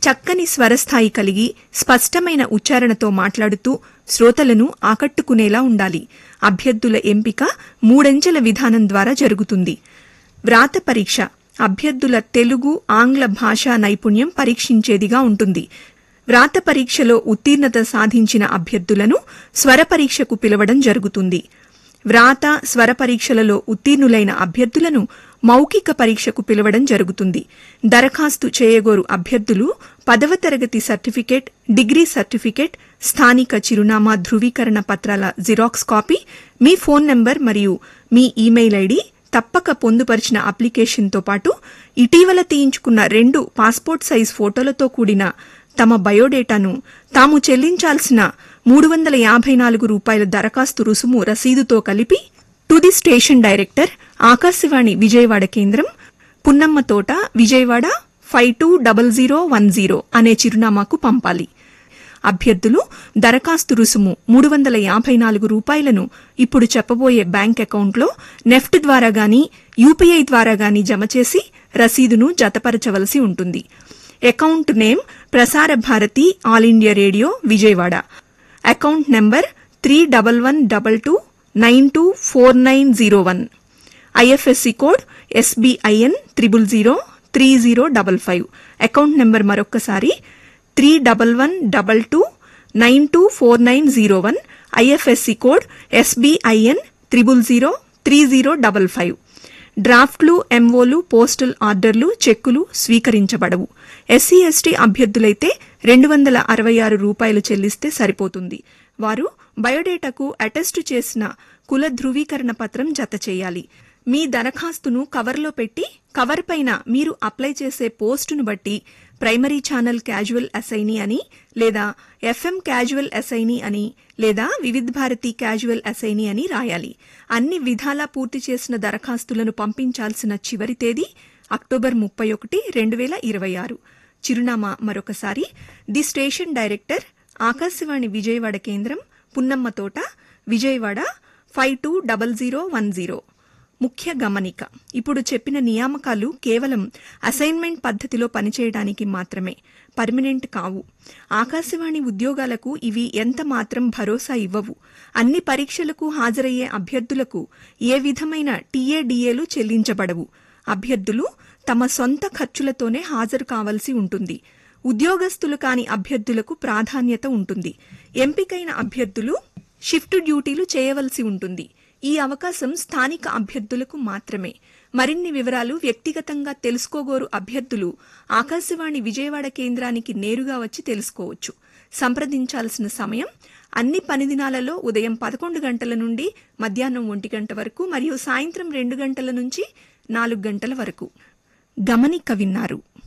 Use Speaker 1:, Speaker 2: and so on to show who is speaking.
Speaker 1: చక్కని స్వరస్థాయి కలిగి స్పష్టమైన ఉచ్చారణతో మాట్లాడుతూ శ్రోతలను ఆకట్టుకునేలా ఉండాలి అభ్యర్థుల ఎంపిక మూడంచెల విధానం ద్వారా జరుగుతుంది వ్రాత పరీక్ష అభ్యర్థుల తెలుగు ఆంగ్ల భాషా నైపుణ్యం పరీక్షించేదిగా ఉంటుంది వ్రాత పరీక్షలో ఉత్తీర్ణత సాధించిన అభ్యర్థులను స్వర పరీక్షకు పిలవడం జరుగుతుంది వ్రాత స్వర పరీక్షలలో ఉత్తీర్ణులైన అభ్యర్థులను మౌఖిక పరీక్షకు పిలవడం జరుగుతుంది దరఖాస్తు చేయగోరు అభ్యర్థులు పదవ తరగతి సర్టిఫికేట్ డిగ్రీ సర్టిఫికేట్ స్థానిక చిరునామా ధృవీకరణ పత్రాల జిరాక్స్ కాపీ మీ ఫోన్ నంబర్ మరియు మీ ఈమెయిల్ ఐడి తప్పక పొందుపరిచిన అప్లికేషన్తో పాటు ఇటీవల తీయించుకున్న రెండు పాస్పోర్ట్ సైజ్ ఫోటోలతో కూడిన తమ బయోడేటాను తాము చెల్లించాల్సిన మూడు వందల యాభై నాలుగు రూపాయల దరఖాస్తు రుసుము రసీదుతో కలిపి to the station director Akashvani Vijayawada కేంద్రం Punnamma Thota Vijayawada five two double zero one zero అనే చిరునామాకు పంపాలి అభ్యర్థులు దరఖాస్తు రుసుము మూడు వందల యాభై నాలుగు రూపాయలను ఇప్పుడు చెప్పబోయే బ్యాంక్ అకౌంట్లో నెఫ్ట్ ద్వారా గాని యూపీఐ ద్వారా గాని జమ చేసి రసీదును జతపరచవలసి ఉంటుంది account name Prasar Bharati all India radio Vijayawada account number three double one double two nine two four nine zero one IFSC code SBIN triple zero three zero double five account number మరొక్కసారి three double one double two nine two four nine zero one IFSC code SBIN triple zero three zero double five డ్రాఫ్ట్లు ఎంఓలు postal ఆర్డర్లు చెక్కులు స్వీకరించబడవు SC ST అభ్యర్థులైతే రెండు వందల అరవై ఆరు రూపాయలు చెల్లిస్తే సరిపోతుంది వారు బయోడేటాకు అటెస్టు చేసిన కుల ధృవీకరణ పత్రం జత చేయాలి మీ దరఖాస్తును కవర్లో పెట్టి కవర్ పైన మీరు అప్లై చేసే పోస్టును బట్టి ప్రైమరీ ఛానల్ క్యాజువల్ అసైనీ అని లేదా ఎఫ్ఎం క్యాజువల్ అసైనీ అని లేదా వివిధ్ భారతి క్యాజువల్ అసైనీ అని రాయాలి అన్ని విధాలా పూర్తి చేసిన దరఖాస్తులను పంపించాల్సిన చివరి తేదీ అక్టోబర్ ముప్పై ఒకటి రెండు వేల ఇరవై ఆరు చిరునామా మరొకసారి the station director Akashvani Vijayawada కేంద్రం Punnamma Thota Vijayawada five two double zero one zero ముఖ్య గమనిక ఇప్పుడు చెప్పిన నియామకాలు కేవలం అసైన్మెంట్ పద్ధతిలో పనిచేయడానికి మాత్రమే పర్మనెంట్ కావు ఆకాశవాణి ఉద్యోగాలకు ఇవి ఎంత మాత్రం భరోసా ఇవ్వవు అన్ని పరీక్షలకు హాజరయ్యే అభ్యర్థులకు ఏ విధమైన టీఏడీఏలు చెల్లించబడవు అభ్యర్థులు తమ సొంత ఖర్చులతోనే హాజరు కావలసి ఉంటుంది ఉద్యోగస్తులు కాని అభ్యర్థులకు ప్రాధాన్యత ఉంటుంది ఎంపికైన అభ్యర్థులు షిఫ్ట్ డ్యూటీలు చేయవలసి ఉంటుంది ఈ అవకాశం స్థానిక అభ్యర్థులకు మాత్రమే మరిన్ని వివరాలు వ్యక్తిగతంగా తెలుసుకోగోరు అభ్యర్థులు ఆకాశవాణి విజయవాడ కేంద్రానికి నేరుగా వచ్చి తెలుసుకోవచ్చు సంప్రదించాల్సిన సమయం అన్ని పని దినాలలో ఉదయం పదకొండు గంటల నుండి మధ్యాహ్నం ఒంటి గంట వరకు మరియు సాయంత్రం రెండు గంటల నుంచి నాలుగు గంటల వరకు గమనిక విన్నారు